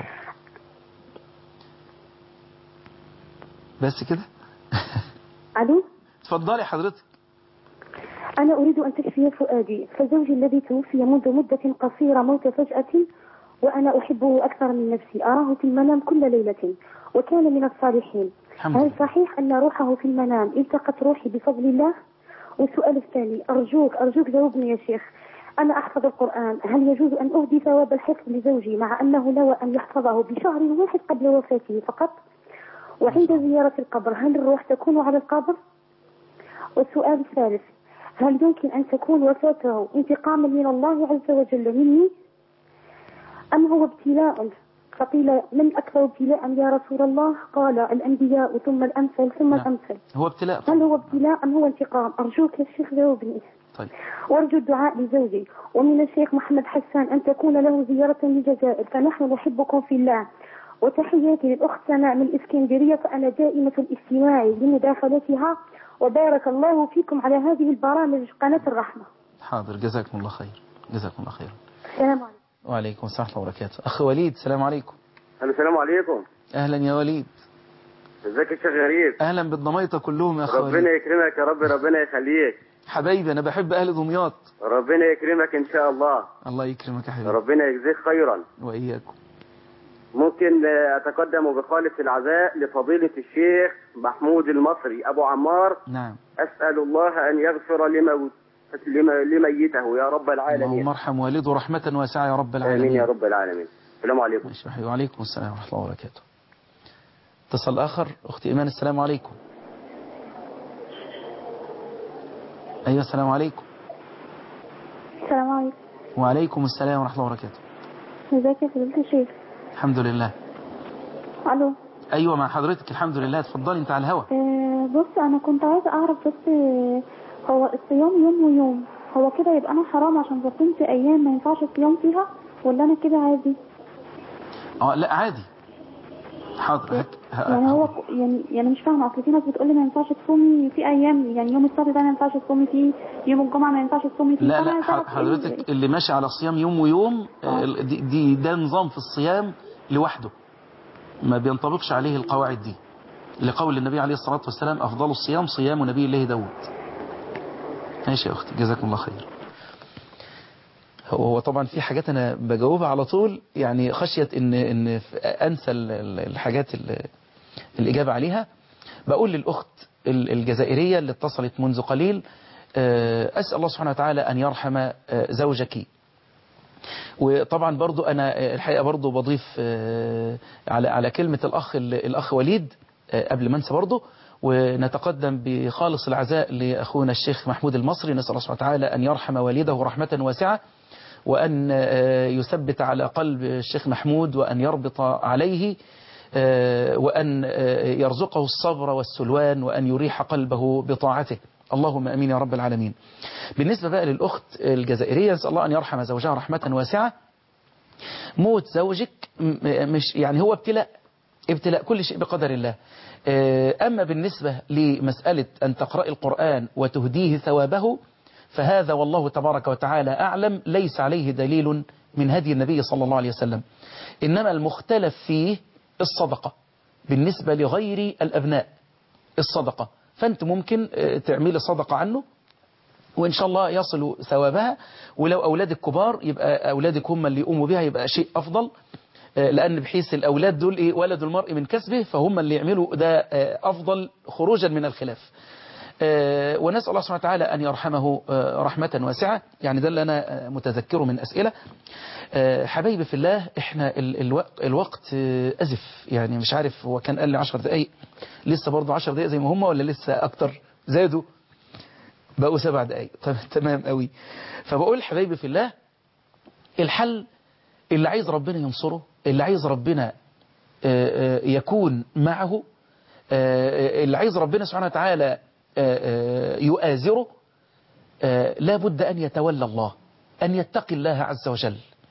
بس كده ألو اتفضلي حضرتك أنا أريد أن تشفي فؤادي فزوجي الذي توفي منذ مدة قصيرة موت فجأة وأنا أحبه أكثر من نفسي أراه في المنام كل ليلة وكان من الصالحين الحمد هل لله صحيح أن روحه في المنام التقت روحي بفضل الله والسؤال الثاني أرجوك أرجوك جاوبني يا شيخ أنا أحفظ القرآن هل يجوز أن أهدي ثواب الحفظ لزوجي مع أنه نوى أن يحفظه بشهر واحد قبل وفاته فقط وعند زيارة القبر هل الروح تكون على القبر والسؤال الثالث هل يمكن أن تكون وفاته انتقاما من الله عز وجل مني أم هو ابتلاء فقيل من أكثر ابتلاء يا رسول الله قال الأنبياء ثم الأمثل ثم نعم. الأمثل هو ابتلاء هل هو ابتلاء أم هو انتقام أرجوك يا شيخ جاوبني طيب وارجو الدعاء لزوجي ومن الشيخ محمد حسان أن تكون له زيارة للجزائر فنحن نحبكم في الله وتحياتي للأخت سناء من الإسكندرية فأنا دائمة الاستماع لمداخلتها وبارك الله فيكم على هذه البرامج قناة الرحمة حاضر جزاكم الله خير جزاكم الله خير السلام عليكم وعليكم السلام ورحمة الله وبركاته أخ وليد السلام عليكم السلام عليكم أهلا يا وليد ازيك يا شيخ غريب أهلا بالضميطة كلهم يا أخ ربنا وليد يكرمك يا رب ربنا يخليك حبايبي أنا بحب أهل دمياط ربنا يكرمك ان شاء الله الله يكرمك يا حبيبي ربنا يجزيك خيرا وإياكم ممكن آه، اتقدم بخالص العزاء لفضيلة الشيخ محمود المصري ابو عمار نعم اسأل الله ان يغفر لموت لم- لميته يا رب اللهم العالمين ارحم والده رحمة واسعة يا رب العالمين امين يا رب العالمين السلام عليكم ماشي يا حبيبي. وعليكم السلام ورحمة الله وبركاته اتصل آخر أختي إيمان السلام عليكم أيوة السلام عليكم السلام عليكم وعليكم السلام ورحمة الله وبركاته ازيك يا فضيلة الشيخ الحمد لله الو أيوة مع حضرتك الحمد لله اتفضلي انت على الهوا آه بص انا كنت عايزه اعرف بس آه، هو الصيام يوم ويوم هو كده يبقى انا حرام عشان صمت ايام ما ينفعش الصيام فيها ولا انا كده عادي اه لا عادي حاضر هك... ه- يعني هو يعني يعني مش فاهمه اصل في ناس بتقول لي ما ينفعش تصومي في ايام يعني يوم السبت ده ما ينفعش تصومي فيه يوم الجمعه ما ينفعش تصومي فيه لا فأنا لا عايزة أعرف ح- إيه ال- حضرتك اللي ماشي على صيام يوم ويوم آه، دي, دي ده نظام في الصيام لوحده ما بينطبقش عليه القواعد دي لقول النبي عليه الصلاة والسلام أفضل الصيام صيام نبي الله داود ماشي يا أختي جزاكم الله خير هو هو طبعا في حاجات أنا بجاوبها على طول يعني خشية إن, إن ف- أنسى ال- ال- الحاجات ال- الإجابة عليها بقول للأخت ال- الجزائرية اللي اتصلت منذ قليل آه، أسأل الله سبحانه وتعالى أن يرحم آه، زوجك وطبعا برضو أنا آه، الحقيقة برضو بضيف آه، على على كلمة الأخ الأخ وليد آه، قبل ما انسى برضو ونتقدم بخالص العزاء لأخونا الشيخ محمود المصري نسأل الله سبحانه وتعالى أن يرحم والده رحمة واسعة وأن آه، يثبت على قلب الشيخ محمود وأن يربط عليه آه، وأن آه، يرزقه الصبر والسلوان وأن يريح قلبه بطاعته اللهم أمين يا رب العالمين بالنسبة بقى للأخت الجزائرية نسأل الله أن يرحم زوجها رحمة واسعة موت زوجك م- مش يعني هو ابتلاء ابتلاء كل شيء بقدر الله آه، أما بالنسبة لمسألة أن تقرأ القرآن وتهديه ثوابه فهذا والله تبارك وتعالى أعلم ليس عليه دليل من هدي النبي صلى الله عليه وسلم إنما المختلف فيه الصدقة بالنسبة لغير الأبناء الصدقة فأنت ممكن آه، تعملي صدقة عنه وإن شاء الله يصل ثوابها ولو أولادك كبار يبقى أولادك هم اللي يقوموا بها يبقى شيء أفضل آه، لأن بحيث الأولاد دول إيه ولد المرء من كسبه فهم اللي يعملوا ده آه، أفضل خروجا من الخلاف آه، ونسأل الله سبحانه وتعالى أن يرحمه آه، رحمة واسعة يعني ده اللي أنا آه، متذكره من أسئلة آه، حبايبي في الله إحنا ال- الوقت, الوقت آه، أزف يعني مش عارف هو كان قال لي 10 دقايق لسه برضه 10 دقايق زي ما هم ولا لسه أكتر زادوا بقوا سبع دقايق طب تمام قوي فبقول حبايبي في الله الحل اللي عايز ربنا ينصره اللي عايز ربنا آه، آه، يكون معه آه، اللي عايز ربنا سبحانه وتعالى آه، آه، يؤازره آه، لا بد أن يتولى الله أن يتقي الله عز وجل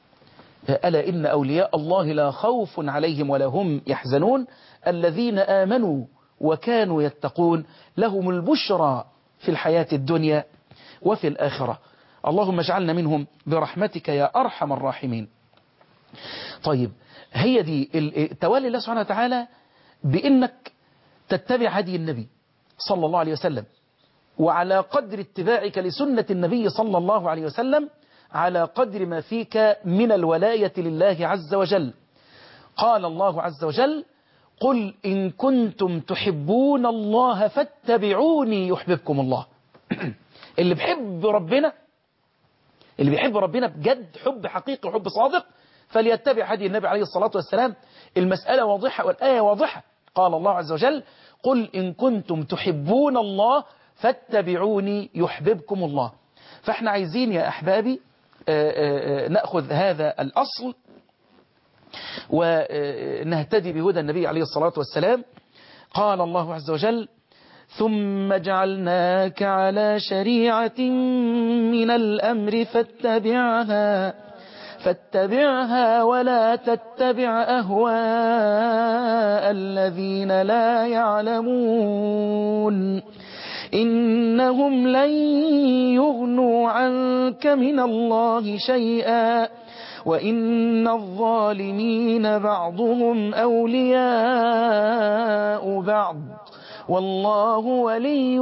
ألا إن أولياء الله لا خوف عليهم ولا هم يحزنون الذين آمنوا وكانوا يتقون لهم البشرى في الحياة الدنيا وفي الآخرة اللهم اجعلنا منهم برحمتك يا أرحم الراحمين طيب هي دي ال- تولي الله سبحانه وتعالى بإنك تتبع هدي النبي صلى الله عليه وسلم وعلى قدر اتباعك لسنة النبي صلى الله عليه وسلم على قدر ما فيك من الولاية لله عز وجل قال الله عز وجل قل إن كنتم تحبون الله فاتبعوني يحببكم الله اللي بيحب ربنا اللي بيحب ربنا بجد حب حقيقي وحب صادق فليتبع هدي النبي عليه الصلاة والسلام المسألة واضحة والآية واضحة قال الله عز وجل قل إن كنتم تحبون الله فاتبعوني يحببكم الله فاحنا عايزين يا أحبابي آه، آه، آه، نأخذ هذا الأصل ونهتدي بهدى النبي عليه الصلاة والسلام قال الله عز وجل ثم جعلناك على شريعة من الأمر فاتبعها فاتبعها ولا تتبع أهواء الذين لا يعلمون إنهم لن يغنوا عنك من الله شيئا وإن الظالمين بعضهم أولياء بعض والله ولي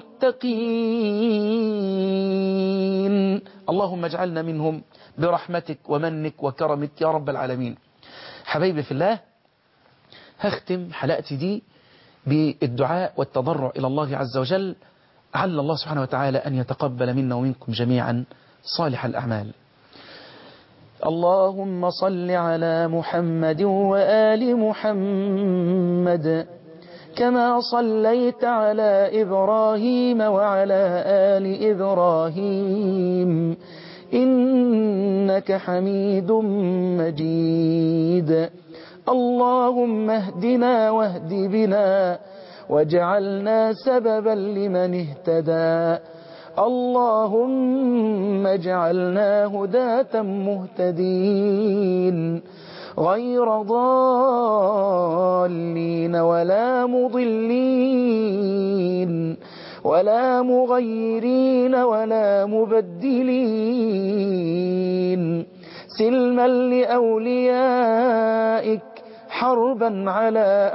المتقين اللهم اجعلنا منهم برحمتك ومنك وكرمك يا رب العالمين حبايبي في الله هختم حلقتي دي بالدعاء والتضرع إلى الله عز وجل عل الله سبحانه وتعالى أن يتقبل منا ومنكم جميعا صالح الأعمال اللهم صل على محمد وآل محمد كما صليت على إبراهيم وعلى آل إبراهيم إنك حميد مجيد اللهم اهدنا واهد بنا واجعلنا سببا لمن اهتدى اللهم اجعلنا هداة مهتدين غير ضالين ولا مضلين ولا مغيرين ولا مبدلين سلما لأوليائك حربا على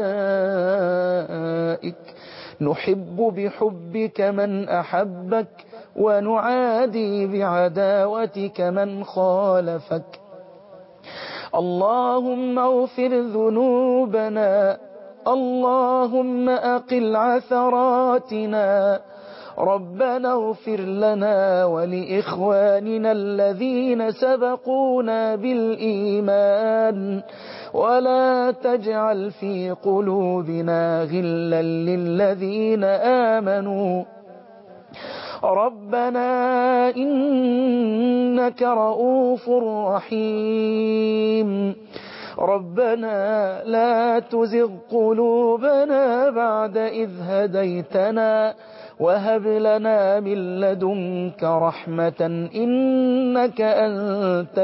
أعدائك نحب بحبك من أحبك ونعادي بعداوتك من خالفك اللهم اغفر ذنوبنا اللهم أقل عثراتنا ربنا اغفر لنا ولإخواننا الذين سبقونا بالإيمان ولا تجعل في قلوبنا غلا للذين آمنوا ربنا إنك رؤوف رحيم ربنا لا تزغ قلوبنا بعد إذ هديتنا وهب لنا من لدنك رحمة إنك أنت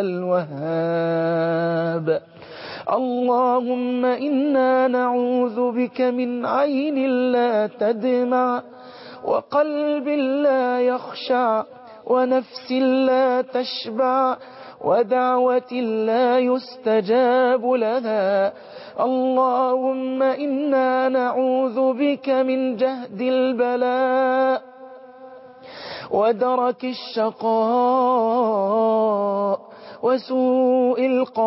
الوهاب اللهم إنا نعوذ بك من عين لا تدمع وقلب لا يخشع ونفس لا تشبع ودعوة لا يستجاب لها اللهم إنا نعوذ بك من جهد البلاء ودرك الشقاء وسوء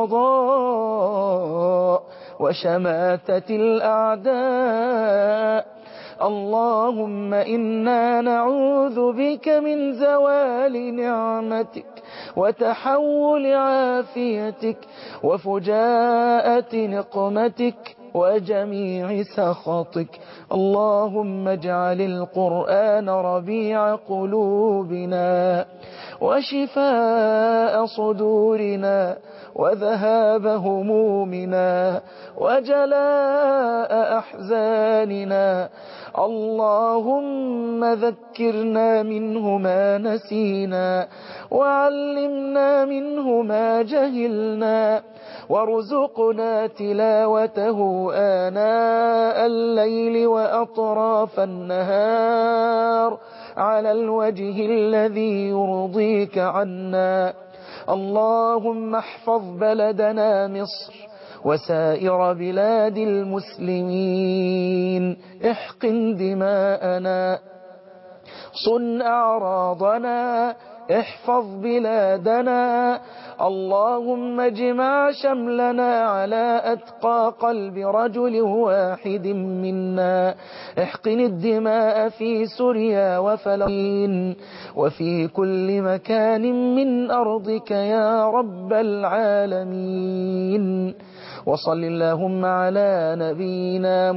القضاء وشماتة الأعداء اللهم إنا نعوذ بك من زوال نعمتك وتحول عافيتك وفجاءة نقمتك وجميع سخطك اللهم اجعل القرآن ربيع قلوبنا وشفاء صدورنا وذهاب همومنا وجلاء أحزاننا اللهم ذكرنا منه ما نسينا وعلمنا منه ما جهلنا وارزقنا تلاوته آناء الليل وأطراف النهار على الوجه الذي يرضيك عنا اللهم احفظ بلدنا مصر وسائر بلاد المسلمين احقن دماءنا صن أعراضنا احفظ بلادنا اللهم اجمع شملنا على أتقى قلب رجل واحد منا احقن الدماء في سوريا وفلسطين وفي كل مكان من أرضك يا رب العالمين وصل اللهم على نبينا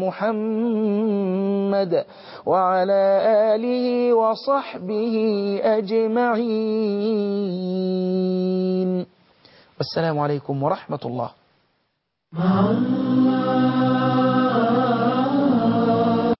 محمد وعلى آله وصحبه أجمعين والسلام عليكم ورحمة الله مع الله